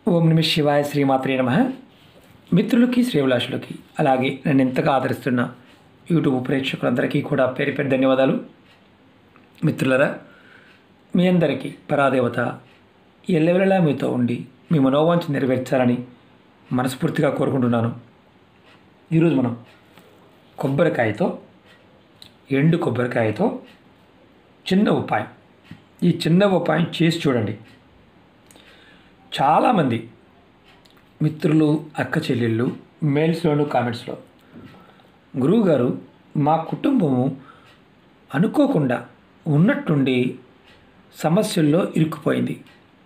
ఓం నమ శివాయ శ్రీమాత్రే నమ మిత్రులకి శ్రేవులాషులకి అలాగే నన్ను ఎంతగా ఆదరిస్తున్న యూట్యూబ్ ప్రేక్షకులందరికీ కూడా పేరు పేరు ధన్యవాదాలు మిత్రులరా మీ అందరికీ పరాదేవత ఎల్లవెల్లలా మీతో ఉండి మీ మనోవాంఛ నెరవేర్చాలని మనస్ఫూర్తిగా కోరుకుంటున్నాను ఈరోజు మనం కొబ్బరికాయతో ఎండు కొబ్బరికాయతో చిన్న ఉపాయం ఈ చిన్న ఉపాయం చేసి చూడండి చాలామంది మిత్రులు అక్క చెల్లెళ్ళు మెయిల్స్లోను కామెంట్స్లో గురువుగారు మా కుటుంబము అనుకోకుండా ఉన్నట్టుండి సమస్యల్లో ఇరుక్కుపోయింది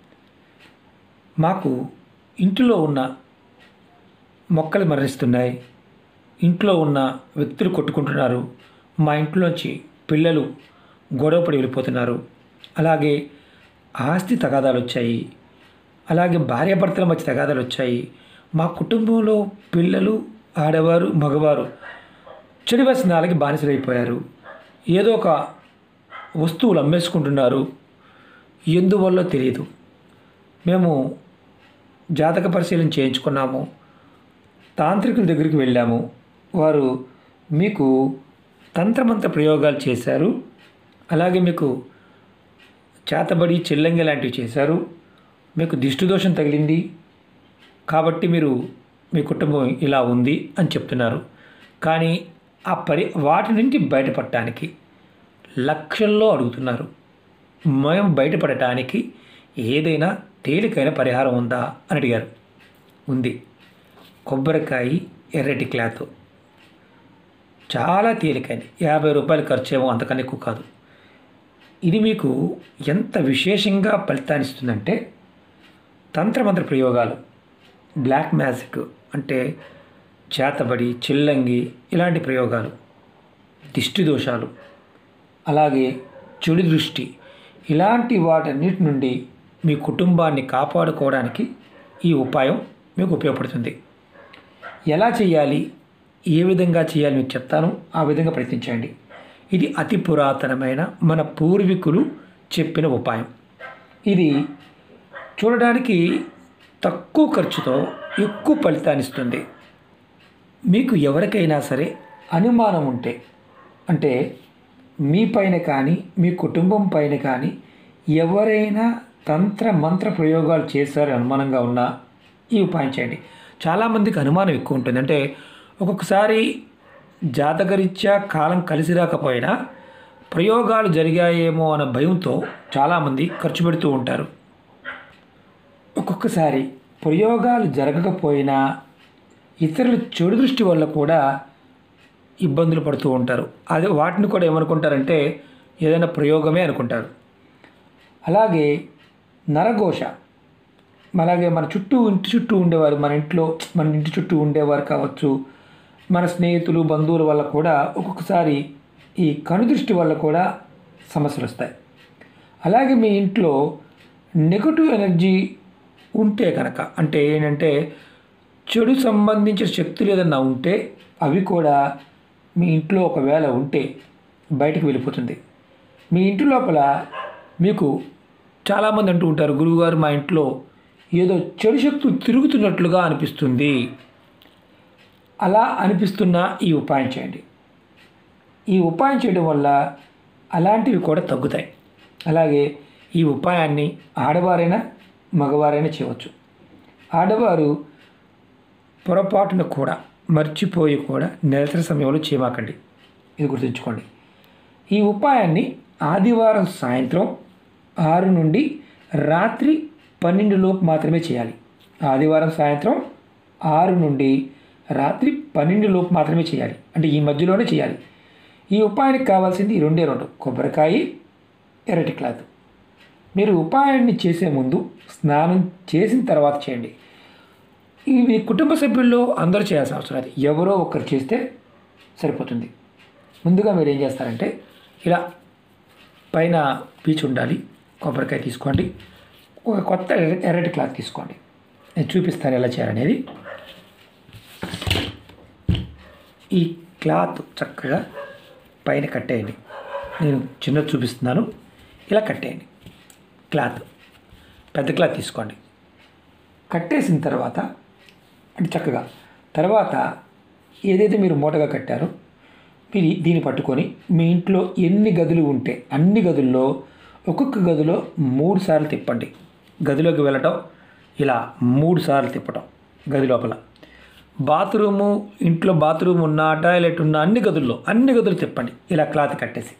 మాకు ఇంటిలో ఉన్న మొక్కలు మరణిస్తున్నాయి ఇంట్లో ఉన్న వ్యక్తులు కొట్టుకుంటున్నారు మా ఇంట్లోంచి పిల్లలు గొడవపడి వెళ్ళిపోతున్నారు అలాగే ఆస్తి తగాదాలు వచ్చాయి అలాగే భార్యాభర్తల మధ్య తగాదాలు వచ్చాయి మా కుటుంబంలో పిల్లలు ఆడవారు మగవారు చెడు వ్యసనాలకి బానిసలైపోయారు ఏదో ఒక వస్తువులు అమ్మేసుకుంటున్నారు ఎందువల్ల తెలియదు మేము జాతక పరిశీలన చేయించుకున్నాము తాంత్రికుల దగ్గరికి వెళ్ళాము వారు మీకు తంత్రమంత్ర ప్రయోగాలు చేశారు అలాగే మీకు చేతబడి చెల్లంగి లాంటివి చేశారు మీకు దిష్టి దోషం తగిలింది కాబట్టి మీరు మీ కుటుంబం ఇలా ఉంది అని చెప్తున్నారు కానీ ఆ పరి వాటి నుంచి బయటపడటానికి లక్షల్లో అడుగుతున్నారు మేము బయటపడటానికి ఏదైనా తేలికైన పరిహారం ఉందా అని అడిగారు ఉంది కొబ్బరికాయ ఎర్రటి క్లాత్ చాలా తేలికైంది యాభై రూపాయలు ఖర్చు ఏమో అంతకన్నా ఎక్కువ కాదు ఇది మీకు ఎంత విశేషంగా ఫలితాన్ని ఇస్తుందంటే తంత్రమంత్ర ప్రయోగాలు బ్లాక్ మ్యాజిక్ అంటే చేతబడి చిల్లంగి ఇలాంటి ప్రయోగాలు దిష్టి దోషాలు అలాగే చెడు దృష్టి ఇలాంటి వాటన్నిటి నుండి మీ కుటుంబాన్ని కాపాడుకోవడానికి ఈ ఉపాయం మీకు ఉపయోగపడుతుంది ఎలా చేయాలి ఏ విధంగా చేయాలి మీకు చెప్తాను ఆ విధంగా ప్రయత్నించండి ఇది అతి పురాతనమైన మన పూర్వీకులు చెప్పిన ఉపాయం ఇది చూడడానికి తక్కువ ఖర్చుతో ఎక్కువ ఫలితాన్ని ఇస్తుంది మీకు ఎవరికైనా సరే అనుమానం ఉంటే అంటే మీ పైన కానీ మీ కుటుంబం పైన కానీ ఎవరైనా తంత్ర మంత్ర ప్రయోగాలు చేశారని అనుమానంగా ఉన్నా ఈ ఉపాయం చేయండి చాలామందికి అనుమానం ఎక్కువ ఉంటుంది అంటే ఒక్కొక్కసారి జాతకరీత్యా కాలం కలిసి రాకపోయినా ప్రయోగాలు జరిగాయేమో అన్న భయంతో చాలామంది ఖర్చు పెడుతూ ఉంటారు ఒక్కొక్కసారి ప్రయోగాలు జరగకపోయినా ఇతరుల చెడు దృష్టి వల్ల కూడా ఇబ్బందులు పడుతూ ఉంటారు అదే వాటిని కూడా ఏమనుకుంటారంటే ఏదైనా ప్రయోగమే అనుకుంటారు అలాగే నరఘోష అలాగే మన చుట్టూ ఇంటి చుట్టూ ఉండేవారు మన ఇంట్లో మన ఇంటి చుట్టూ ఉండేవారు కావచ్చు మన స్నేహితులు బంధువుల వల్ల కూడా ఒక్కొక్కసారి ఈ కనుదృష్టి వల్ల కూడా సమస్యలు వస్తాయి అలాగే మీ ఇంట్లో నెగటివ్ ఎనర్జీ ఉంటే కనుక అంటే ఏంటంటే చెడు సంబంధించిన శక్తులు ఏదన్నా ఉంటే అవి కూడా మీ ఇంట్లో ఒకవేళ ఉంటే బయటకు వెళ్ళిపోతుంది మీ ఇంటి లోపల మీకు చాలామంది అంటూ ఉంటారు గురువుగారు మా ఇంట్లో ఏదో చెడు శక్తులు తిరుగుతున్నట్లుగా అనిపిస్తుంది అలా అనిపిస్తున్న ఈ ఉపాయం చేయండి ఈ ఉపాయం చేయడం వల్ల అలాంటివి కూడా తగ్గుతాయి అలాగే ఈ ఉపాయాన్ని ఆడవారైనా మగవారైనా చేయవచ్చు ఆడవారు పొరపాటున కూడా మర్చిపోయి కూడా నిరంతర సమయంలో చేయమాకండి ఇది గుర్తుంచుకోండి ఈ ఉపాయాన్ని ఆదివారం సాయంత్రం ఆరు నుండి రాత్రి పన్నెండు లోపు మాత్రమే చేయాలి ఆదివారం సాయంత్రం ఆరు నుండి రాత్రి పన్నెండు లోపు మాత్రమే చేయాలి అంటే ఈ మధ్యలోనే చేయాలి ఈ ఉపాయానికి కావాల్సింది ఈ రెండే రెండు కొబ్బరికాయ ఎర్రటి క్లాత్ మీరు ఉపాయాన్ని చేసే ముందు స్నానం చేసిన తర్వాత చేయండి ఇవి కుటుంబ సభ్యుల్లో అందరూ చేయాల్సిన అవసరం లేదు ఎవరో ఒకరు చేస్తే సరిపోతుంది ముందుగా మీరు ఏం చేస్తారంటే ఇలా పైన పీచు ఉండాలి కొబ్బరికాయ తీసుకోండి ఒక కొత్త ఎర్ర- ఎర్రటి క్లాత్ తీసుకోండి నేను చూపిస్తాను ఎలా చేయాలనేది ఈ క్లాత్ చక్కగా పైన కట్టేయండి నేను చిన్నది చూపిస్తున్నాను ఇలా కట్టేయండి క్లాత్ పెద్ద క్లాత్ తీసుకోండి కట్టేసిన తర్వాత అంటే చక్కగా తర్వాత ఏదైతే మీరు మూటగా కట్టారో మీరు దీన్ని పట్టుకొని మీ ఇంట్లో ఎన్ని గదులు ఉంటే అన్ని గదుల్లో ఒక్కొక్క గదిలో మూడు సార్లు తిప్పండి గదిలోకి వెళ్ళటం ఇలా మూడు సార్లు తిప్పటం గది లోపల బాత్రూము ఇంట్లో బాత్రూమ్ ఉన్నా టాయిలెట్ ఉన్న అన్ని గదుల్లో అన్ని గదులు తిప్పండి ఇలా క్లాత్ కట్టేసి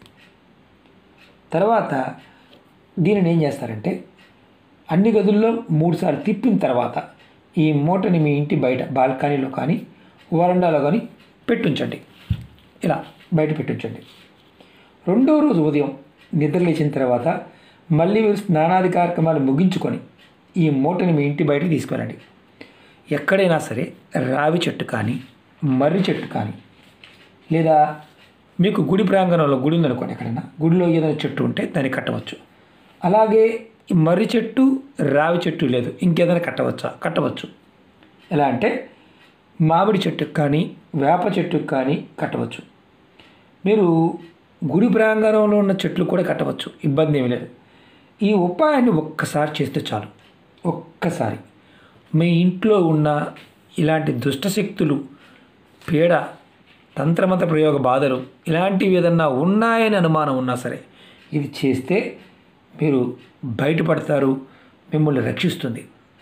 తర్వాత దీనిని ఏం చేస్తారంటే అన్ని గదుల్లో మూడు సార్లు తిప్పిన తర్వాత ఈ మూటని మీ ఇంటి బయట బాల్కనీలో కానీ వరండాలో కానీ పెట్టుంచండి ఇలా బయట పెట్టించండి రెండో రోజు ఉదయం నిద్ర లేచిన తర్వాత మళ్ళీ మీరు స్నానాది కార్యక్రమాలు ముగించుకొని ఈ మూటని మీ ఇంటి బయటకు తీసుకెళ్ళండి ఎక్కడైనా సరే రావి చెట్టు కానీ మర్రి చెట్టు కానీ లేదా మీకు గుడి ప్రాంగణంలో గుడి ఉందనుకోండి ఎక్కడైనా గుడిలో ఏదైనా చెట్టు ఉంటే దాన్ని కట్టవచ్చు అలాగే ఈ మర్రి చెట్టు రావి చెట్టు లేదు ఇంకేదైనా కట్టవచ్చా కట్టవచ్చు ఎలా అంటే మామిడి చెట్టుకు కానీ వేప చెట్టుకు కానీ కట్టవచ్చు మీరు గుడి ప్రాంగణంలో ఉన్న చెట్లు కూడా కట్టవచ్చు ఇబ్బంది ఏమీ లేదు ఈ ఉపాయాన్ని ఒక్కసారి చేస్తే చాలు ఒక్కసారి మీ ఇంట్లో ఉన్న ఇలాంటి దుష్టశక్తులు పీడ తంత్రమత ప్రయోగ బాధలు ఇలాంటివి ఏదన్నా ఉన్నాయని అనుమానం ఉన్నా సరే ఇది చేస్తే మీరు బయటపడతారు మిమ్మల్ని రక్షిస్తుంది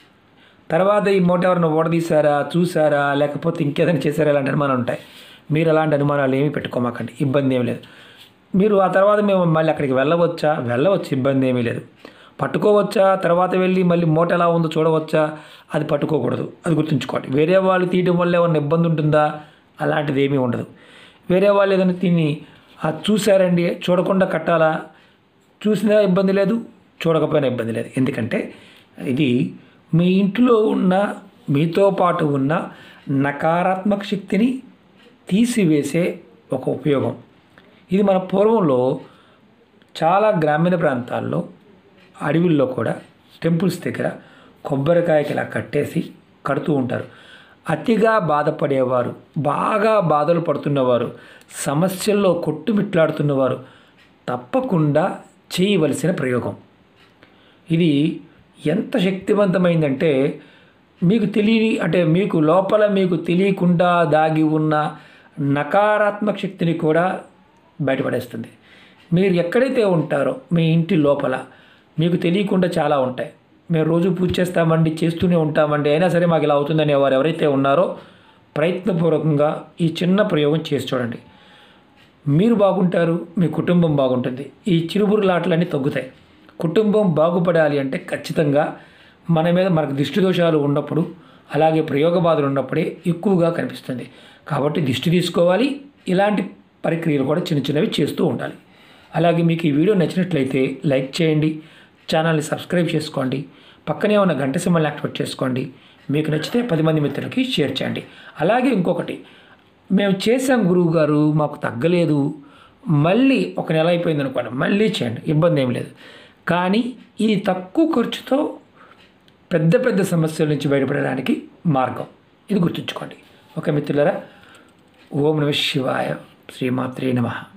తర్వాత ఈ మూట ఎవరిని ఓడదీశారా చూసారా లేకపోతే ఇంకేదైనా చేశారా ఇలాంటి అనుమానాలు ఉంటాయి మీరు అలాంటి అనుమానాలు ఏమీ పెట్టుకోమాకండి ఇబ్బంది ఏమీ లేదు మీరు ఆ తర్వాత మేము మళ్ళీ అక్కడికి వెళ్ళవచ్చా వెళ్ళవచ్చు ఇబ్బంది ఏమీ లేదు పట్టుకోవచ్చా తర్వాత వెళ్ళి మళ్ళీ మూట ఎలా ఉందో చూడవచ్చా అది పట్టుకోకూడదు అది గుర్తుంచుకోండి వేరే వాళ్ళు తీయడం వల్ల ఏమన్నా ఇబ్బంది ఉంటుందా అలాంటిది ఏమీ ఉండదు వేరే వాళ్ళు ఏదైనా తిని అది చూసారండి చూడకుండా కట్టాలా చూసినా ఇబ్బంది లేదు చూడకపోయినా ఇబ్బంది లేదు ఎందుకంటే ఇది మీ ఇంట్లో ఉన్న మీతో పాటు ఉన్న నకారాత్మక శక్తిని తీసివేసే ఒక ఉపయోగం ఇది మన పూర్వంలో చాలా గ్రామీణ ప్రాంతాల్లో అడవుల్లో కూడా టెంపుల్స్ దగ్గర కొబ్బరికాయకి ఇలా కట్టేసి కడుతూ ఉంటారు అతిగా బాధపడేవారు బాగా బాధలు పడుతున్నవారు సమస్యల్లో కొట్టుమిట్లాడుతున్నవారు తప్పకుండా చేయవలసిన ప్రయోగం ఇది ఎంత శక్తివంతమైందంటే మీకు తెలియని అంటే మీకు లోపల మీకు తెలియకుండా దాగి ఉన్న నకారాత్మక శక్తిని కూడా బయటపడేస్తుంది మీరు ఎక్కడైతే ఉంటారో మీ ఇంటి లోపల మీకు తెలియకుండా చాలా ఉంటాయి మేము రోజు పూజ చేస్తామండి చేస్తూనే ఉంటామండి అయినా సరే మాకు ఇలా అవుతుందని వారు ఎవరైతే ఉన్నారో ప్రయత్నపూర్వకంగా ఈ చిన్న ప్రయోగం చేసి చూడండి మీరు బాగుంటారు మీ కుటుంబం బాగుంటుంది ఈ చిరుబురులాటలన్నీ తగ్గుతాయి కుటుంబం బాగుపడాలి అంటే ఖచ్చితంగా మన మీద మనకు దిష్టి దోషాలు ఉన్నప్పుడు అలాగే ప్రయోగ బాధలు ఉన్నప్పుడే ఎక్కువగా కనిపిస్తుంది కాబట్టి దిష్టి తీసుకోవాలి ఇలాంటి ప్రక్రియలు కూడా చిన్న చిన్నవి చేస్తూ ఉండాలి అలాగే మీకు ఈ వీడియో నచ్చినట్లయితే లైక్ చేయండి ఛానల్ని సబ్స్క్రైబ్ చేసుకోండి పక్కనే ఉన్న గంట సింబల్ని యాక్టివేట్ చేసుకోండి మీకు నచ్చితే పది మంది మిత్రులకి షేర్ చేయండి అలాగే ఇంకొకటి మేము చేసాం గురువు గారు మాకు తగ్గలేదు మళ్ళీ ఒక నెల అయిపోయింది అనుకోండి మళ్ళీ చేయండి ఇబ్బంది ఏం లేదు కానీ ఇది తక్కువ ఖర్చుతో పెద్ద పెద్ద సమస్యల నుంచి బయటపడడానికి మార్గం ఇది గుర్తుంచుకోండి ఓకే మిత్రులారా ఓం నమ శివాయ శ్రీమాత్రే నమః